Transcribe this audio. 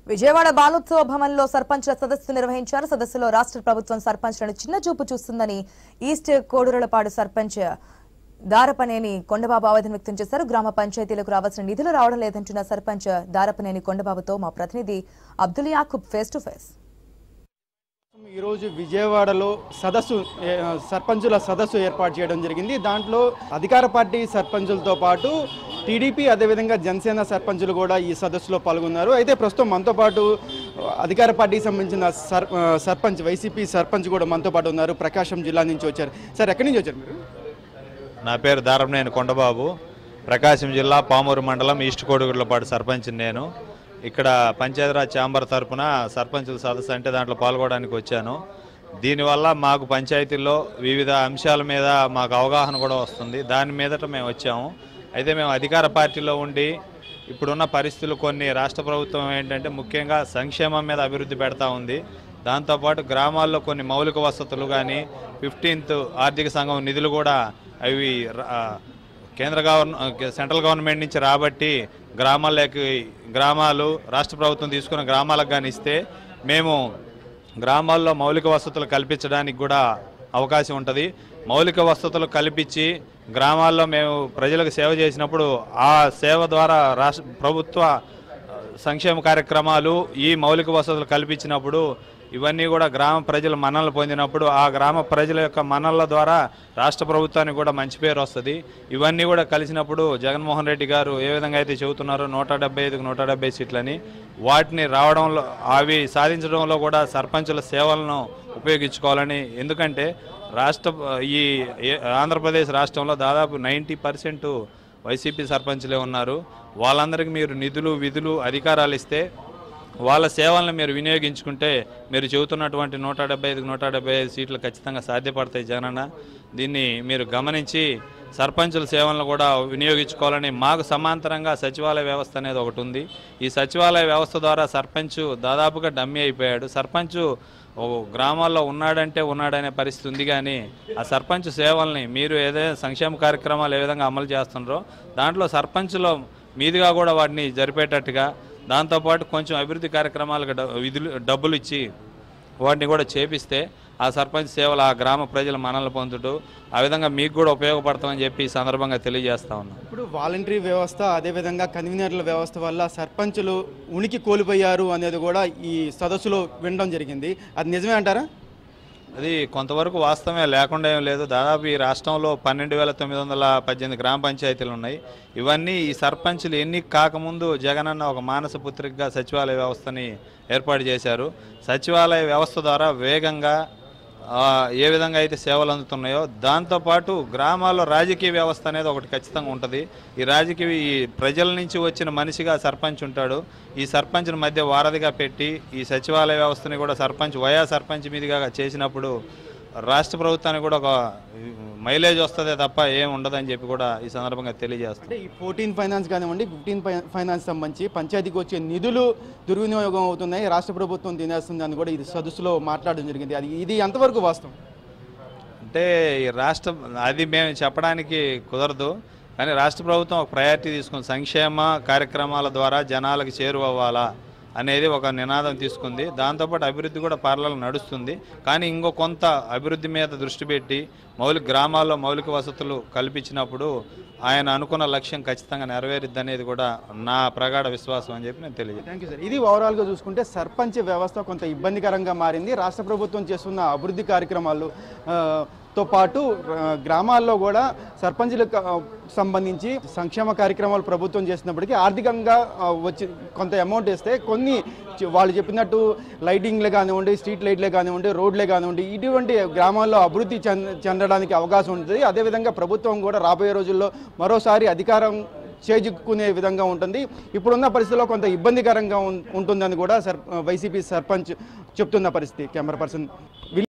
విజయవాడ బాలోత్సవ భవన్లో సర్పంచ్ల సదస్సు నిర్వహించారు సదస్సులో రాష్ట్ర ప్రభుత్వం సర్పంచ్లను చిన్న చూపు చూస్తుందని ఈస్ట్ కోడూరులపాడు సర్పంచ్ దారపనేని కొండబాబు ఆవేదన వ్యక్తం చేశారు గ్రామ పంచాయతీలకు రావాల్సిన నిధులు రావడం లేదంటున్న సర్పంచ్ దారపనేని కొండబాబుతో మా ప్రతినిధి Abdul Yakub face to face ఈరోజు విజయవాడలో సదస్సు ఏ, సర్పంచుల సదస్సు ఏర్పాటు చేయడం జరిగింది దాంట్లో అధికార పార్టీ సర్పంచులతో పాటు టీడీపీ అదేవిధంగా జనసేన సర్పంచులు కూడా ఈ సదస్సులో పాల్గొన్నారు అయితే ప్రస్తుతం మనతో పాటు అధికార పార్టీకి సంబంధించిన సర్ ఆ, సర్పంచ్ వైసీపీ సర్పంచ్ కూడా మనతో పాటు ఉన్నారు ప్రకాశం జిల్లా నుంచి వచ్చారు సార్ ఎక్కడి నుంచి వచ్చారు మీరు నా పేరు దారంనేని కొండబాబు ప్రకాశం జిల్లా పామూరు మండలం ఈస్ట్ కోడుగుడ్లపాడు సర్పంచ్ నేను ఇక్కడ పంచాయతీరాజ్ ఛాంబర్ తరపున సర్పంచుల సదస్సు అంటే దాంట్లో పాల్గొనడానికి వచ్చాను దీనివల్ల మాకు పంచాయతీల్లో వివిధ అంశాల మీద మాకు అవగాహన కూడా వస్తుంది దాని మీదట మేము వచ్చాము అయితే మేము అధికార పార్టీలో ఉండి ఇప్పుడున్న పరిస్థితులు కొన్ని రాష్ట్ర ప్రభుత్వం ఏంటంటే ముఖ్యంగా సంక్షేమం మీద అభివృద్ధి పెడతా ఉంది దాంతోపాటు గ్రామాల్లో కొన్ని మౌలిక వసతులు కానీ ఫిఫ్టీన్త్ ఆర్థిక సంఘం నిధులు కూడా అవి ర- ఆ, కేంద్ర గవర్న సెంట్రల్ గవర్నమెంట్ నుంచి రాబట్టి గ్రామాల్లోకి గ్రామాలు రాష్ట్ర ప్రభుత్వం తీసుకున్న గ్రామాలకు కానీ ఇస్తే మేము గ్రామాల్లో మౌలిక వసతులు కల్పించడానికి కూడా అవకాశం ఉంటుంది మౌలిక వసతులు కల్పించి గ్రామాల్లో మేము ప్రజలకు సేవ చేసినప్పుడు ఆ సేవ ద్వారా రాష్ట్ర ప్రభుత్వ సంక్షేమ కార్యక్రమాలు ఈ మౌలిక వసతులు కల్పించినప్పుడు ఇవన్నీ కూడా గ్రామ ప్రజల మన్ననలు పొందినప్పుడు ఆ గ్రామ ప్రజల యొక్క మన్ననల ద్వారా రాష్ట్ర ప్రభుత్వానికి కూడా మంచి పేరు వస్తుంది ఇవన్నీ కూడా కలిసినప్పుడు జగన్మోహన్ రెడ్డి గారు ఏ విధంగా అయితే చెబుతున్నారో నూట డెబ్బై ఐదుకు నూట డెబ్బై సీట్లని వాటిని రావడంలో అవి సాధించడంలో కూడా సర్పంచుల సేవలను ఉపయోగించుకోవాలని ఎందుకంటే రాష్ట్ర ఈ ఏ- ఆంధ్రప్రదేశ్ రాష్ట్రంలో దాదాపు నైంటీ పర్సెంట్ వైసీపీ సర్పంచ్లే ఉన్నారు వాళ్ళందరికీ మీరు నిధులు విధులు అధికారాలు ఇస్తే వాళ్ళ సేవలను మీరు వినియోగించుకుంటే మీరు చెబుతున్నటువంటి నూట డెబ్బై ఐదుకు నూట డెబ్బై ఐదు సీట్లు ఖచ్చితంగా సాధ్యపడతాయి జగనన్న దీన్ని మీరు గమనించి సర్పంచుల సేవలను కూడా వినియోగించుకోవాలని మాకు సమాంతరంగా సచివాలయ వ్యవస్థ అనేది ఒకటి ఉంది ఈ సచివాలయ వ్యవస్థ ద్వారా సర్పంచ్ దాదాపుగా డమ్మీ అయిపోయాడు సర్పంచ్ ఓ గ్రామాల్లో ఉన్నాడంటే ఉన్నాడనే పరిస్థితి ఉంది కానీ ఆ సర్పంచ్ సేవల్ని మీరు ఏదైనా సంక్షేమ కార్యక్రమాలు ఏ విధంగా అమలు చేస్తున్నారో దాంట్లో సర్పంచ్లో మీదుగా కూడా వాటిని జరిపేటట్టుగా దాంతోపాటు కొంచెం అభివృద్ధి కార్యక్రమాలకు డ- విధులు డబ్బులు ఇచ్చి వాటిని కూడా చేపిస్తే ఆ సర్పంచ్ సేవలు ఆ గ్రామ ప్రజల మనల్ని పొందుతూ ఆ విధంగా మీకు కూడా ఉపయోగపడతామని చెప్పి ఈ సందర్భంగా తెలియజేస్తా ఉన్నాం ఇప్పుడు వాలంటరీ వ్యవస్థ అదేవిధంగా కన్వీనర్ల వ్యవస్థ వల్ల సర్పంచులు ఉనికి కోల్పోయారు అనేది కూడా ఈ సదస్సులో వినడం జరిగింది అది నిజమే అంటారా అది కొంతవరకు వాస్తవమే లేకుండా ఏం లేదు దాదాపు ఈ రాష్ట్రంలో పన్నెండు వేల తొమ్మిది వందల పద్దెనిమిది గ్రామ పంచాయతీలు ఉన్నాయి ఇవన్నీ ఈ సర్పంచులు ఎన్నిక కాకముందు జగనన్న ఒక మానస పుత్రికగా సచివాలయ వ్యవస్థని ఏర్పాటు చేశారు సచివాలయ వ్యవస్థ ద్వారా వేగంగా ఆ, ఏ విధంగా అయితే సేవలు అందుతున్నాయో దాంతోపాటు గ్రామాల్లో రాజకీయ వ్యవస్థ అనేది ఒకటి ఖచ్చితంగా ఉంటుంది ఈ రాజకీయ ఈ ప్రజల నుంచి వచ్చిన మనిషిగా సర్పంచ్ ఉంటాడు ఈ సర్పంచ్ని మధ్య వారధిగా పెట్టి ఈ సచివాలయ వ్యవస్థని కూడా సర్పంచ్ వయా సర్పంచ్ మీదుగా చేసినప్పుడు రాష్ట్ర ప్రభుత్వానికి కూడా ఒక మైలేజ్ వస్తుందే తప్ప ఏం ఉండదని చెప్పి కూడా ఈ సందర్భంగా తెలియజేస్తాం అంటే ఈ ఫోర్టీన్ ఫైనాన్స్ కానివ్వండి ఫిఫ్టీన్ ఫైనాన్స్ సంబంధించి పంచాయతీకి వచ్చే నిధులు దుర్వినియోగం అవుతున్నాయి రాష్ట్ర ప్రభుత్వం తినేస్తుంది అని కూడా ఇది సదస్సులో మాట్లాడడం జరిగింది అది ఇది ఎంతవరకు వాస్తవం అంటే ఈ రాష్ట్ర అది మేము చెప్పడానికి కుదరదు కానీ రాష్ట్ర ప్రభుత్వం ఒక ప్రయారిటీ తీసుకుంది సంక్షేమ కార్యక్రమాల ద్వారా జనాలకు చేరువవ్వాలా అనేది ఒక నినాదం తీసుకుంది దాంతోపాటు అభివృద్ధి కూడా పార్లలో నడుస్తుంది కానీ ఇంకో కొంత అభివృద్ధి మీద దృష్టి పెట్టి మౌలిక గ్రామాల్లో మౌలిక వసతులు కల్పించినప్పుడు ఆయన అనుకున్న లక్ష్యం ఖచ్చితంగా నెరవేరుద్ది అనేది కూడా నా ప్రగాఢ విశ్వాసం అని చెప్పి నేను తెలియజేస్తాను థ్యాంక్ యూ సార్ ఇది ఓవరాల్గా చూసుకుంటే సర్పంచ్ వ్యవస్థ కొంత ఇబ్బందికరంగా మారింది రాష్ట్ర ప్రభుత్వం చేస్తున్న అభివృద్ధి కార్యక్రమాలు ఆ, తో పాటు ఆ, గ్రామాల్లో కూడా సర్పంచులకు ఆ, సంబంధించి సంక్షేమ కార్యక్రమాలు ప్రభుత్వం చేసినప్పటికీ ఆర్థికంగా ఆ, వచ్చి కొంత అమౌంట్ ఇస్తే కొన్ని చి- వాళ్ళు చెప్పినట్టు లైటింగ్లే కానివ్వండి స్ట్రీట్ లైట్లే కానివ్వండి రోడ్లే కానివ్వండి ఇటువంటి గ్రామాల్లో అభివృద్ధి చెంద చెందడానికి అవకాశం ఉంటుంది అదేవిధంగా ప్రభుత్వం కూడా రాబోయే రోజుల్లో మరోసారి అధికారం చేజిక్కునే విధంగా ఉంటుంది ఇప్పుడున్న పరిస్థితిలో కొంత ఇబ్బందికరంగా ఉం- ఉంటుందని కూడా సర్ వైసీపీ సర్పంచ్ చెప్తున్న పరిస్థితి కెమెరా పర్సన్